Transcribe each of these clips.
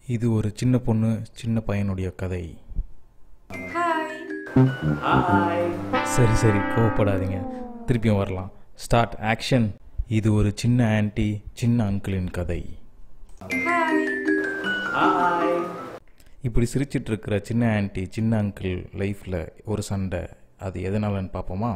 இது ஒரு சின்ன பொண்ணு சின்ன பையனுடைய கதை ஹாய் ஹாய் சரி சரி கோவப்படாதீங்க திருப்பியும் வரலாம் ஸ்டார்ட் ஆக்ஷன் இது ஒரு சின்ன ஆன்ட்டி சின்ன அங்கிளின் கதை ஹாய் ஹாய் இப்படி சிரிச்சிட்டு இருக்கிற சின்ன ஆன்ட்டி சின்ன அங்கிள் லைஃப்பில் ஒரு சண்டை அது எதனாலன்னு பார்ப்போமா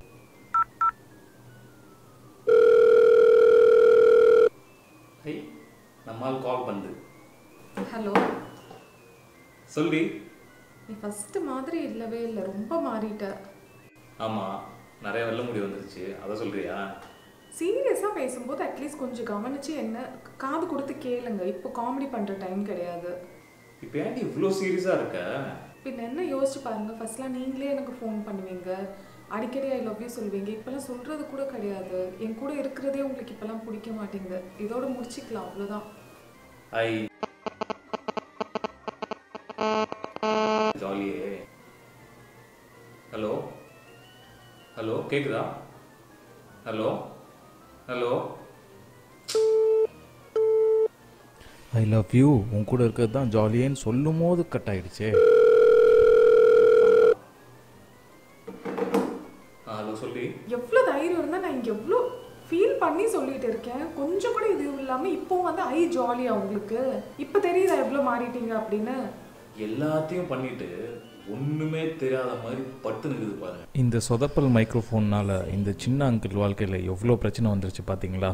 ஹை நம்மால் கால் பண்ணுது ஹலோ சொல்லி நீ ஃபர்ஸ்ட் மாதிரி இல்லவே இல்லை ரொம்ப மாறிட்ட ஆமாம் நிறைய வெள்ள முடி வந்துருச்சு அதை சொல்றியா சீரியஸாக பேசும்போது அட்லீஸ்ட் கொஞ்சம் கவனிச்சு என்ன காது கொடுத்து கேளுங்க இப்போ காமெடி பண்ணுற டைம் கிடையாது இப்போ ஏன்டி இவ்வளோ சீரியஸாக இருக்க பின்ன என்ன யோசிச்சு பாருங்க ஃபர்ஸ்ட்லாம் நீங்களே எனக்கு ஃபோன் பண்ணுவீங்க அடிக்கடி ஐ லவ் யூ சொல்வீங்க இப்போல்லாம் சொல்றது கூட கிடையாது என் கூட இருக்கிறதே உங்களுக்கு இப்போல்லாம் பிடிக்க மாட்டேங்குது இதோட முடிச்சுக்கலாம் அவ்வளோதான் ஐ ஜாலியே ஹலோ ஹலோ கேக்குதா hello hello I love you உன் கூட இருக்கிறது தான் ஜாலியேன்னு சொல்லும் போது கட் ஆயிடுச்சே ஹலோ சொல்லி எவ்வளோ தைரியம் இருந்தால் நான் இங்கே எவ்வளோ ஃபீல் பண்ணி சொல்லிட்டு இருக்கேன் கொஞ்சம் கூட இது இல்லாமல் இப்போ வந்து ஐ ஜாலியா உங்களுக்கு இப்போ தெரியுதா எவ்வளோ மாறிட்டீங்க அப்படின்னு எல்லாத்தையும் பண்ணிட்டு ஒண்ணுமே தெரியாத மாதிரி பட்டு நிக்குது பாருங்க இந்த சொதப்பல் மைக்ரோஃபோன்னால் இந்த சின்ன அங்கிள் வாழ்க்கையில் எவ்வளோ பிரச்சனை வந்துருச்சு பார்த்தீங்களா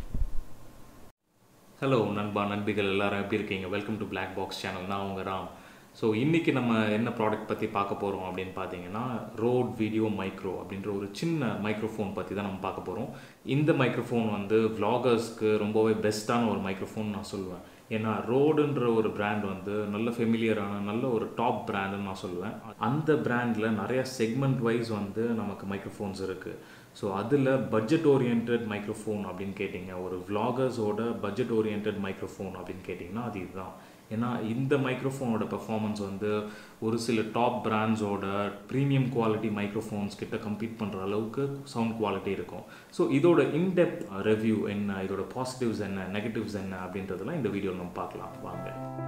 ஹலோ நண்பா நண்பிகள் எல்லாரும் எப்படி இருக்கீங்க welcome to Black box channel நான் உங்கள் ராம் ஸோ இன்றைக்கி நம்ம என்ன ப்ராடக்ட் பற்றி பார்க்க போகிறோம் அப்படின்னு பார்த்தீங்கன்னா ரோட் வீடியோ மைக்ரோ அப்படின்ற ஒரு சின்ன மைக்ரோஃபோன் பற்றி தான் நம்ம பார்க்க போகிறோம் இந்த மைக்ரோஃபோன் வந்து vloggers-க்கு ரொம்பவே பெஸ்ட்டான ஒரு மைக்ரோஃபோன் நான் சொல்லுவேன் ஏன்னா ரோடுன்ற ஒரு பிராண்ட் வந்து நல்ல ஃபெமிலியரான நல்ல ஒரு டாப் பிராண்டுன்னு நான் சொல்லுவேன் அந்த பிராண்டில் நிறைய செக்மெண்ட் வைஸ் வந்து நமக்கு மைக்ரோஃபோன்ஸ் இருக்குது ஸோ அதில் பட்ஜெட் ஓரியன்ட் மைக்ரோஃபோன் அப்படின்னு கேட்டிங்க ஒரு vloggers-ஓட பட்ஜெட் ஓரியன்ட் மைக்ரோஃபோன் அப்படின்னு கேட்டிங்கன்னா அது இதுதான் ஏன்னா இந்த மைக்ரோஃபோனோட பெர்ஃபார்மன்ஸ் வந்து ஒரு சில டாப் பிராண்ட்ஸோட ப்ரீமியம் குவாலிட்டி மைக்ரோஃபோன்ஸ் கிட்ட கம்பீட் பண்ணுற அளவுக்கு சவுண்ட் குவாலிட்டி இருக்கும் ஸோ இதோட இன்டெப்த் ரிவ்யூ என்ன இதோட பாசிட்டிவ்ஸ் என்ன நெகட்டிவ்ஸ் என்ன அப்படின்றதெல்லாம் இந்த வீடியோ நம்ம பார்க்கலாம் வாங்க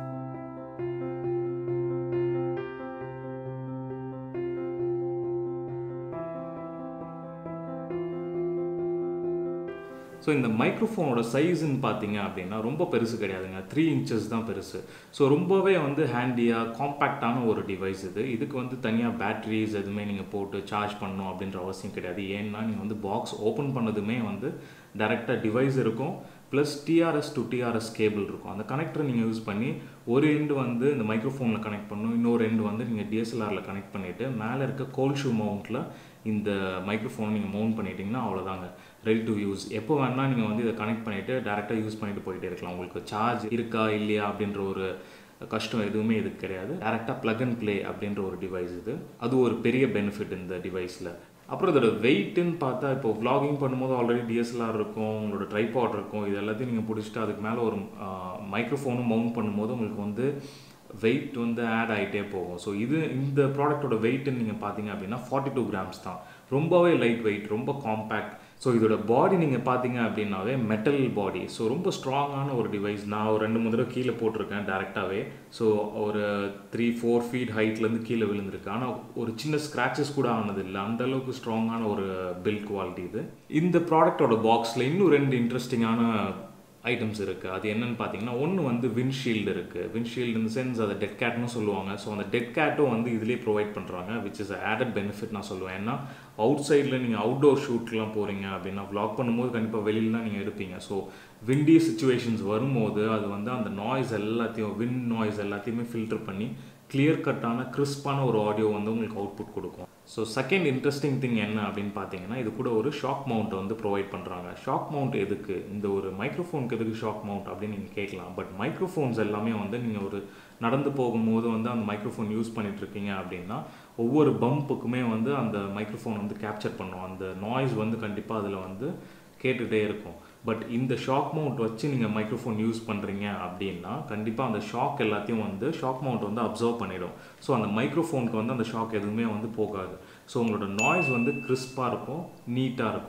ஸோ இந்த மைக்ரோஃபோனோட சைஸ்ன்னு பார்த்தீங்க அப்படின்னா ரொம்ப பெருசு கிடையாதுங்க த்ரீ இன்ச்சஸ் தான் பெருசு ஸோ ரொம்பவே வந்து ஹேண்டியாக காம்பேக்டான ஒரு டிவைஸ் இது இதுக்கு வந்து தனியாக பேட்டரிஸ் எதுவுமே நீங்கள் போட்டு சார்ஜ் பண்ணணும் அப்படின்ற அவசியம் கிடையாது ஏன்னா நீங்கள் வந்து பாக்ஸ் ஓப்பன் பண்ணதுமே வந்து டேரெக்டாக டிவைஸ் இருக்கும் plus TRS to TRS cable இருக்கும் அந்த கனெக்டரை நீங்கள் யூஸ் பண்ணி ஒரு எண்டு வந்து இந்த மைக்ரோஃபோனில் கனெக்ட் பண்ணணும் இன்னொரு எண்டு வந்து நீங்கள் டிஎஸ்எல்ஆரில் கனெக்ட் பண்ணிவிட்டு மேலே இருக்க கோல் ஷூ மவுண்ட்டில் இந்த மைக்ரோஃபோனை நீங்கள் மவுண்ட் பண்ணிட்டீங்கன்னா அவ்வளோதாங்க ரெடி டு யூஸ் எப்போ வேணால் நீங்கள் வந்து இதை கனெக்ட் பண்ணிவிட்டு டேரெக்டாக யூஸ் பண்ணிட்டு போயிட்டே இருக்கலாம் உங்களுக்கு சார்ஜ் இருக்கா இல்லையா அப்படின்ற ஒரு கஷ்டம் எதுவுமே இதுக்கு கிடையாது டேரெக்டாக ப்ளக் அண்ட் ப்ளே அப்படின்ற ஒரு டிவைஸ் இது அது ஒரு பெரிய பெனிஃபிட் இந்த டிவைஸில் அப்புறம் இதோட வெயிட்டுன்னு பார்த்தா இப்போ vlogging பண்ணும்போது ஆல்ரெடி டிஎஸ்எல்ஆர் இருக்கும் உங்களோட ட்ரைபாட் இருக்கும் இது எல்லாத்தையும் நீங்கள் பிடிச்சிட்டு அதுக்கு மேலே ஒரு மைக்ரோஃபோனும் மவுண்ட் பண்ணும்போது உங்களுக்கு வந்து வெயிட் வந்து ஆட் ஆகிட்டே போகும் ஸோ இது இந்த ப்ராடக்ட்டோட வெயிட்னு நீங்கள் பார்த்தீங்க அப்படின்னா ஃபார்ட்டி டூ கிராம்ஸ் தான் ரொம்பவே லைட் வெயிட் ரொம்ப காம்பேக்ட் ஸோ இதோட பாடி நீங்கள் பார்த்தீங்க அப்படின்னாவே மெட்டல் பாடி ஸோ ரொம்ப ஸ்ட்ராங்கான ஒரு டிவைஸ் நான் ஒரு ரெண்டு மூணு தடவை கீழே போட்டிருக்கேன் டேரெக்டாகவே ஸோ ஒரு த்ரீ ஃபோர் ஃபீட் ஹைட்லேருந்து கீழே விழுந்திருக்கு ஆனால் ஒரு சின்ன ஸ்க்ராச்சஸ் கூட ஆனது இல்லை அந்த அளவுக்கு ஸ்ட்ராங்கான ஒரு பில்ட் குவாலிட்டி இது இந்த ப்ராடக்ட்டோட பாக்ஸில் இன்னும் ரெண்டு இன்ட்ரெஸ்டிங்கான ஐட்டம்ஸ் இருக்குது அது என்னன்னு பார்த்தீங்கன்னா ஒன்று வந்து விண்ட்ஷீல்டு இருக்குது விண்ட்ஷீல்டு இந்த சென்ஸ் அதை டெட் கேட்னு சொல்லுவாங்க ஸோ அந்த டெட் கேட்டும் வந்து இதிலே ப்ரொவைட் பண்ணுறாங்க விச் இஸ் ஆடட் பெனிஃபிட் நான் சொல்லுவேன் ஏன்னா அவுட் சைடில் நீங்கள் அவுட்டோர் ஷூட்லாம் போகிறீங்க அப்படின்னா vlog பண்ணும்போது கண்டிப்பாக வெளியில தான் நீங்கள் எடுப்பீங்க ஸோ விண்டி சுச்சுவேஷன்ஸ் வரும்போது அது வந்து அந்த நாய்ஸ் எல்லாத்தையும் விண்ட் நாய்ஸ் எல்லாத்தையுமே ஃபில்டர் பண்ணி கிளியர் கட்டான கிறிஸ்பான ஒரு ஆடியோ வந்து உங்களுக்கு அவுட்புட் கொடுக்கும் ஸோ செகண்ட் இன்ட்ரெஸ்டிங் திங் என்ன அப்படின்னு பார்த்தீங்கன்னா இது கூட ஒரு ஷாக் மவுண்ட் வந்து ப்ரொவைட் பண்ணுறாங்க ஷாக் மவுண்ட் எதுக்கு இந்த ஒரு மைக்ரோஃபோனுக்கு எதுக்கு ஷாக் மவுண்ட் அப்படின்னு நீங்கள் கேட்கலாம் பட் மைக்ரோஃபோன்ஸ் எல்லாமே வந்து நீங்கள் ஒரு நடந்து போகும்போது வந்து அந்த மைக்ரோஃபோன் யூஸ் பண்ணிட்டு இருக்கீங்க அப்படின்னா ஒவ்வொரு பம்புக்குமே வந்து அந்த மைக்ரோஃபோன் வந்து கேப்சர் பண்ணும் அந்த நாய்ஸ் வந்து கண்டிப்பாக அதில் வந்து கேட்டுகிட்டே இருக்கும் பட் இந்த ஷாக் மவுண்ட் வச்சு நீங்கள் மைக்ரோஃபோன் யூஸ் பண்ணுறீங்க அப்படின்னா கண்டிப்பாக அந்த ஷாக் எல்லாத்தையும் வந்து ஷாக் மவுண்ட் வந்து அப்சர்வ் பண்ணிடும் ஸோ அந்த மைக்ரோஃபோனுக்கு வந்து அந்த ஷாக் எதுவுமே வந்து போகாது ஸோ உங்களோட நாய்ஸ் வந்து கிறிஸ்பாக இருக்கும் நீட்டாக இருக்கும்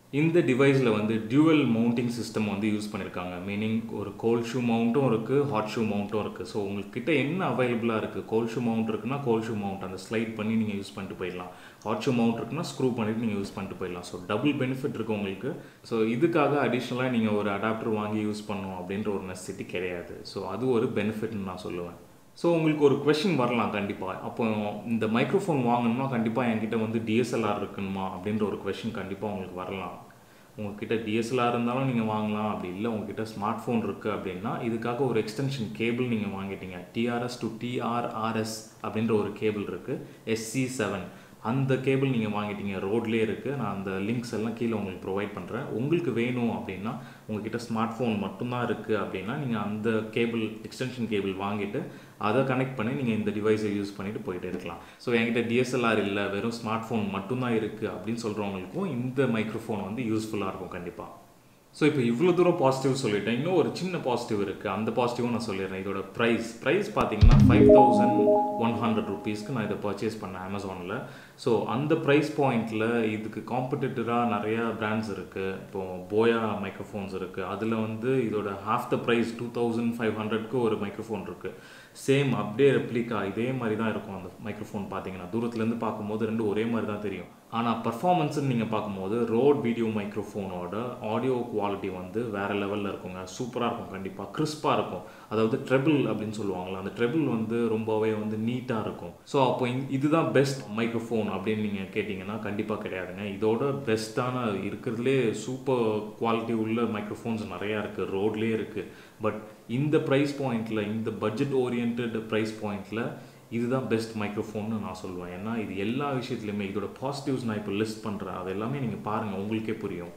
இந்த டிவைஸில் வந்து டியூவல் மவுண்டிங் சிஸ்டம் வந்து யூஸ் பண்ணியிருக்காங்க மீனிங் ஒரு கோல்ட் ஷூ மவுண்ட்டும் இருக்குது ஹாட் ஷூ மவுண்ட்டும் இருக்குது ஸோ உங்கள்கிட்ட என்ன அவைலபிளாக இருக்குது கோல்ட் ஷூ மவுண்ட் இருக்குன்னா கோல்ட் ஷூ மவுண்ட் அந்த ஸ்லைட் பண்ணி நீங்கள் யூஸ் பண்ணிட்டு போயிடலாம் ஹாட் ஷூ மவுண்ட் இருக்குன்னா ஸ்க்ரூ பண்ணிட்டு நீங்கள் யூஸ் பண்ணிட்டு போயிடலாம் ஸோ டபுள் பெனிஃபிட் இருக்குது உங்களுக்கு ஸோ இதுக்காக அடிஷ்னலாக நீங்கள் ஒரு அடாப்டர் வாங்கி யூஸ் பண்ணணும் அப்படின்ற ஒரு நெசசிட்டி கிடையாது ஸோ அது ஒரு பெனிஃபிட்னு நான் சொல்லுவேன் ஸோ உங்களுக்கு ஒரு கொஷின் வரலாம் கண்டிப்பாக அப்போ இந்த மைக்ரோஃபோன் வாங்கணும்னா கண்டிப்பாக என்கிட்ட வந்து டிஎஸ்எல்ஆர் இருக்கணுமா அப்படின்ற ஒரு கொஷின் கண்டிப்பாக உங்களுக்கு வரலாம் உங்ககிட்ட டிஎஸ்எல்ஆர் இருந்தாலும் நீங்கள் வாங்கலாம் அப்படி இல்லை உங்ககிட்ட ஸ்மார்ட் ஃபோன் இருக்குது அப்படின்னா இதுக்காக ஒரு எக்ஸ்டென்ஷன் கேபிள் நீங்கள் வாங்கிட்டீங்க டிஆர்எஸ் டு டிஆர்ஆர்எஸ் அப்படின்ற ஒரு கேபிள் இருக்குது எஸ்சி செவன் அந்த கேபிள் நீங்கள் வாங்கிட்டீங்க ரோட்லேயே இருக்குது நான் அந்த லிங்க்ஸ் எல்லாம் கீழே உங்களுக்கு ப்ரொவைட் பண்ணுறேன் உங்களுக்கு வேணும் அப்படின்னா உங்ககிட்ட ஸ்மார்ட் ஃபோன் மட்டும்தான் இருக்குது அப்படின்னா நீங்கள் அந்த கேபிள் எக்ஸ்டென்ஷன் கேபிள் வாங்கிட்டு அதை கனெக்ட் பண்ணி நீங்கள் இந்த டிவைஸை யூஸ் பண்ணிட்டு போயிட்டு இருக்கலாம் ஸோ என்கிட்ட டிஎஸ்எல்ஆர் இல்லை வெறும் ஸ்மார்ட் ஃபோன் மட்டும்தான் இருக்குது அப்படின்னு சொல்கிறவங்களுக்கும் இந்த மைக்ரோஃபோன் வந்து யூஸ்ஃபுல்லாக இருக்கும் கண்டிப்பாக ஸோ இப்போ இவ்வளோ தூரம் பாசிட்டிவ் சொல்லிட்டேன் இன்னும் ஒரு சின்ன பாசிட்டிவ் இருக்குது அந்த பாசிட்டிவும் நான் சொல்லிடுறேன் இதோட ப்ரைஸ் ப்ரைஸ் பார்த்தீங்கன்னா ஃபைவ் தௌசண்ட் ஒன் ஹண்ட்ரட் ருபீஸ்க்கு நான் இதை பர்ச்சேஸ் பண்ணேன் அமேசானில் ஸோ அந்த ப்ரைஸ் பாயிண்டில் இதுக்கு காம்படிட்டராக நிறையா பிராண்ட்ஸ் இருக்குது இப்போது போயா மைக்ரோஃபோன்ஸ் இருக்குது அதில் வந்து இதோட half the price two thousand five ஹண்ட்ரட்க்கு ஒரு மைக்ரோஃபோன் இருக்குது சேம் அப்படியே ரெப்ளிகா இதே மாதிரி தான் இருக்கும் அந்த மைக்ரோஃபோன் பார்த்தீங்கன்னா தூரத்துலேருந்து பார்க்கும்போது ரெண்டு ஒரே மாதிரி தான் தெரியும் ஆனால் பர்ஃபார்மன்ஸ்னு நீங்கள் பார்க்கும்போது ரோட் வீடியோ மைக்ரோஃபோனோட ஆடியோ குவாலிட்டி வந்து வேறு லெவலில் இருக்குங்க சூப்பராக இருக்கும் கண்டிப்பாக கிறிஸ்பாக இருக்கும் அதாவது ட்ரெபிள் அப்படின்னு சொல்லுவாங்கள்ல அந்த ட்ரெபிள் வந்து ரொம்பவே வந்து நீட்டாக இருக்கும் ஸோ அப்போ இந்த- இதுதான் பெஸ்ட் மைக்ரோஃபோன் அப்படின்னு நீங்கள் கேட்டிங்கன்னா கண்டிப்பாக கிடையாதுங்க இதோட பெஸ்ட்டான இருக்கிறதுலே சூப்பர் குவாலிட்டி உள்ள மைக்ரோஃபோன்ஸ் நிறையா இருக்குது ரோட்லேயே இருக்குது பட் இந்த ப்ரைஸ் பாயிண்டில் இந்த பட்ஜெட் ஓரியன்ட் ப்ரைஸ் பாயிண்டில் இதுதான் பெஸ்ட் மைக்ரோஃபோன்னு நான் சொல்லுவேன் ஏன்னா இது எல்லா விஷயத்துலையுமே இதோட பாசிட்டிவ்ஸ் நான் இப்போ லிஸ்ட் பண்ணுறேன் அது எல்லாமே நீங்கள் பாருங்கள் உங்களுக்கே புரியும்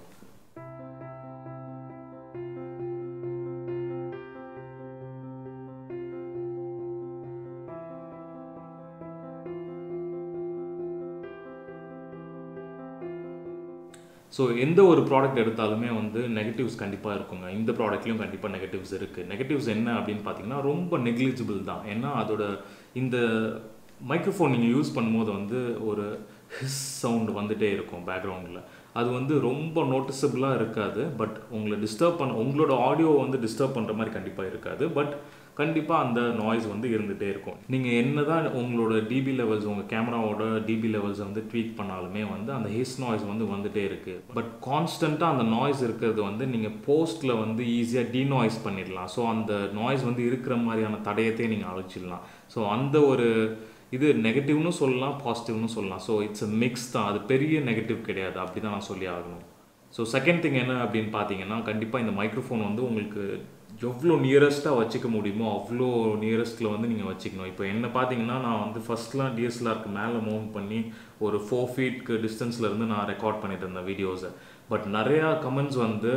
ஸோ எந்த ஒரு ப்ராடக்ட் எடுத்தாலுமே வந்து நெகட்டிவ்ஸ் கண்டிப்பாக இருக்குங்க இந்த ப்ராடக்ட்லையும் கண்டிப்பாக நெகட்டிவ்ஸ் இருக்குது நெகட்டிவ்ஸ் என்ன அப்படின்னு பார்த்தீங்கன்னா ரொம்ப நெக்லிஜிபிள் தான் ஏன்னா அதோட இந்த மைக்ரோஃபோன் நீங்கள் யூஸ் பண்ணும்போது வந்து ஒரு ஹிஸ் சவுண்ட் வந்துட்டே இருக்கும் பேக்ரவுண்டில் அது வந்து ரொம்ப நோட்டிசபிளாக இருக்காது பட் உங்களை டிஸ்டர்ப் பண்ண உங்களோட ஆடியோ வந்து டிஸ்டர்ப் பண்ணுற மாதிரி கண்டிப்பாக இருக்காது பட் கண்டிப்பாக அந்த நாய்ஸ் வந்து இருந்துகிட்டே இருக்கும் நீங்கள் என்ன தான் உங்களோட டிபி லெவல்ஸ் உங்கள் கேமராவோட டிபி லெவல்ஸ் வந்து ட்வீட் பண்ணாலுமே வந்து அந்த ஹிஸ் நாய்ஸ் வந்து வந்துட்டே இருக்குது பட் கான்ஸ்டண்ட்டாக அந்த நாய்ஸ் இருக்கிறது வந்து நீங்கள் போஸ்ட்டில் வந்து ஈஸியாக டீநாய்ஸ் பண்ணிடலாம் ஸோ அந்த நாய்ஸ் வந்து இருக்கிற மாதிரியான தடயத்தை நீங்கள் அழைச்சிடலாம் ஸோ அந்த ஒரு இது நெகட்டிவ்னு சொல்லலாம் பாசிட்டிவ்னு சொல்லலாம் ஸோ இட்ஸ் a மிக்ஸ் தான் அது பெரிய நெகட்டிவ் கிடையாது அப்படி தான் நான் சொல்லி ஆகணும் ஸோ செகண்ட் திங் என்ன அப்படின்னு பார்த்தீங்கன்னா கண்டிப்பாக இந்த மைக்ரோஃபோன் வந்து உங்களுக்கு எவ்வளோ நியரஸ்ட்டாக வச்சுக்க முடியுமோ அவ்வளோ நியரஸ்ட்டில் வந்து நீங்கள் வச்சுக்கணும் இப்போ என்ன பார்த்தீங்கன்னா நான் வந்து ஃபஸ்ட்லாம் டிஎஸ்எல்ஆருக்கு மேலே மவுண்ட் பண்ணி ஒரு ஃபோர் ஃபீட்க்கு டிஸ்டன்ஸில் இருந்து நான் ரெக்கார்ட் பண்ணிட்டு இருந்தேன் வீடியோஸை பட் நிறையா கமெண்ட்ஸ் வந்து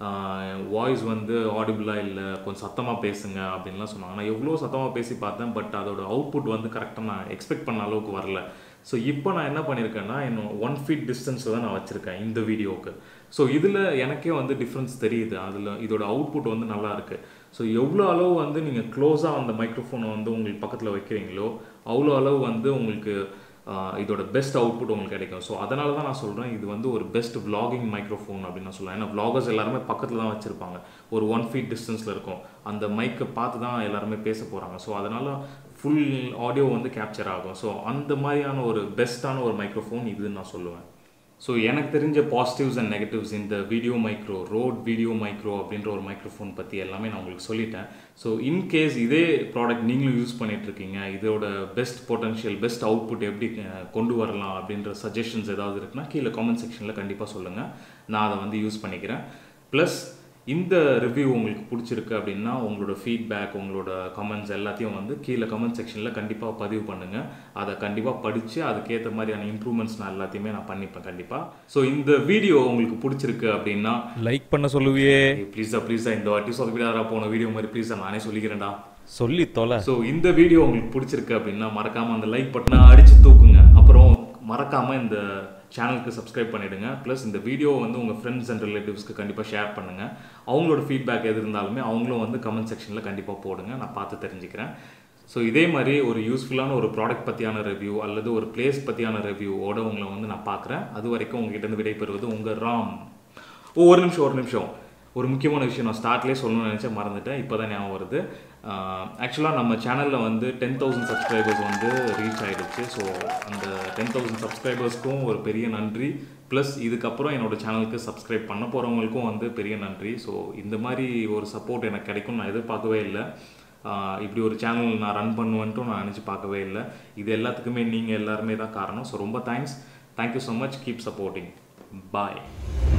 வாய்ஸ் வந்து ஆடிபிளாக இல்லை கொஞ்சம் சத்தமாக பேசுங்க அப்படின்லாம் சொன்னாங்க நான் எவ்வளோ சத்தமாக பேசி பார்த்தேன் பட் அதோட அவுட்புட் வந்து கரெக்டாக நான் எக்ஸ்பெக்ட் பண்ண அளவுக்கு வரல ஸோ இப்போ நான் என்ன பண்ணியிருக்கேன்னா என்னோட ஒன் ஃபீட் டிஸ்டன்ஸில் தான் நான் வச்சுருக்கேன் இந்த வீடியோவுக்கு ஸோ இதில் எனக்கே வந்து டிஃப்ரென்ஸ் தெரியுது அதில் இதோட அவுட்புட் வந்து நல்லா இருக்கு ஸோ எவ்வளோ அளவு வந்து நீங்கள் க்ளோஸாக அந்த மைக்ரோஃபோனை வந்து உங்களுக்கு பக்கத்தில் வைக்கிறீங்களோ அவ்வளோ அளவு வந்து உங்களுக்கு ஆஹ், இதோட பெஸ்ட் அவுட்புட் உங்களுக்கு கிடைக்கும் ஸோ அதனால தான் நான் சொல்கிறேன் இது வந்து ஒரு பெஸ்ட் vlogging மைக்ரோஃபோன் அப்படின்னு நான் சொல்லுவேன் ஏன்னா vloggers எல்லாருமே பக்கத்தில் தான் வச்சுருப்பாங்க ஒரு ஒன் ஃபீட் டிஸ்டன்ஸில் இருக்கும் அந்த மைக்கை பார்த்து தான் எல்லாருமே பேச போகிறாங்க ஸோ அதனால் ஃபுல் ஆடியோ வந்து கேப்சர் ஆகும் ஸோ அந்த மாதிரியான ஒரு பெஸ்ட்டான ஒரு மைக்ரோஃபோன் இதுன்னு நான் சொல்லுவேன் ஸோ எனக்கு தெரிஞ்ச பாசிட்டிவ்ஸ் அண்ட் நெகட்டிவ்ஸ் இந்த video micro Rode video micro அப்படின்ற ஒரு மைக்ரோஃபோன் பற்றி எல்லாமே நான் உங்களுக்கு சொல்லிட்டேன் ஸோ இன்கேஸ் இதே ப்ராடக்ட் நீங்களும் யூஸ் பண்ணிட்டு இருக்கீங்க இதோட பெஸ்ட் பொட்டன்ஷியல் பெஸ்ட் அவுட்புட் எப்படி அஹ், கொண்டு வரலாம் அப்படின்ற சஜஷன்ஸ் ஏதாவது இருக்குன்னா கீழே காமெண்ட் செக்ஷனில் கண்டிப்பாக சொல்லுங்கள் நான் அதை வந்து யூஸ் பண்ணிக்கிறேன் ப்ளஸ் இந்த ரிவ்யூ உங்களுக்கு பிடிச்சிருக்கு அப்படின்னா உங்களோட ஃபீட்பேக் உங்களோட கமெண்ட்ஸ் எல்லாத்தையும் வந்து கீழே கமெண்ட் செக்ஷனில் கண்டிப்பாக பதிவு பண்ணுங்கள் அதை கண்டிப்பாக படித்து அதுக்கேற்ற மாதிரியான இம்ப்ரூவ்மெண்ட்ஸ் நான் எல்லாத்தையுமே நான் பண்ணிப்பேன் கண்டிப்பாக ஸோ இந்த வீடியோ உங்களுக்கு பிடிச்சிருக்கு அப்படின்னா லைக் பண்ண சொல்லுவியே ப்ளீஸா ப்ளீஸா இந்த வாட்டி சொதப்பிடாரா போன வீடியோ மாதிரி ப்ளீஸா நானே சொல்லிக்கிறேன்டா சொல்லி தொலை ஸோ இந்த வீடியோ உங்களுக்கு பிடிச்சிருக்கு அப்படின்னா மறக்காம அந்த லைக் பட்டனை அடிச்சு தூக்குங்க அப்புறம் மறக்காம இந்த சேனலுக்கு சப்ஸ்கிரைப் பண்ணிடுங்க ப்ளஸ் இந்த வீடியோ வந்து உங்கள் ஃப்ரெண்ட்ஸ் அண்ட் ரிலேட்டிவ்ஸ்க்கு கண்டிப்பாக ஷேர் பண்ணுங்க அவங்களோட ஃபீட்பேக் எது இருந்தாலுமே அவங்களும் வந்து கமெண்ட் செக்ஷனில் கண்டிப்பாக போடுங்க நான் பார்த்து தெரிஞ்சுக்கிறேன் ஸோ இதே மாதிரி ஒரு யூஸ்ஃபுல்லான ஒரு ப்ராடக்ட் பற்றியான ரிவ்யூ அல்லது ஒரு பிளேஸ் பற்றியான ரிவ்யூவோட உங்களை வந்து நான் பார்க்குறேன் அது வரைக்கும் உங்ககிட்ட இருந்து விடைபெறுவது உங்கள் ராம் ஓ ஒரு நிமிஷம் ஒரு நிமிஷம் ஒரு முக்கியமான விஷயம் நான் ஸ்டார்ட்லேயே சொல்லணும்னு நினச்சேன் மறந்துட்டேன் இப்போ தான் ஞாபகம் வருது ஆக்சுவலாக நம்ம சேனலில் வந்து டென் தௌசண்ட் சப்ஸ்கிரைபர்ஸ் வந்து ரீச் ஆகிடுச்சு ஸோ அந்த டென் தௌசண்ட் சப்ஸ்கிரைபர்ஸ்க்கும் ஒரு பெரிய நன்றி ப்ளஸ் இதுக்கப்புறம் என்னோட சேனலுக்கு சப்ஸ்கிரைப் பண்ண போகிறவங்களுக்கும் வந்து பெரிய நன்றி ஸோ இந்த மாதிரி ஒரு சப்போர்ட் எனக்கு கிடைக்கும் நான் எதிர்பார்க்கவே இல்லை ஆஹ் இப்படி ஒரு சேனல் நான் ரன் பண்ணுவேன்ட்டும் நான் நினச்சி பார்க்கவே இல்லை இது எல்லாத்துக்குமே நீங்கள் எல்லாருமே தான் காரணம் ஸோ ரொம்ப thanks thank you so much keep supporting பாய்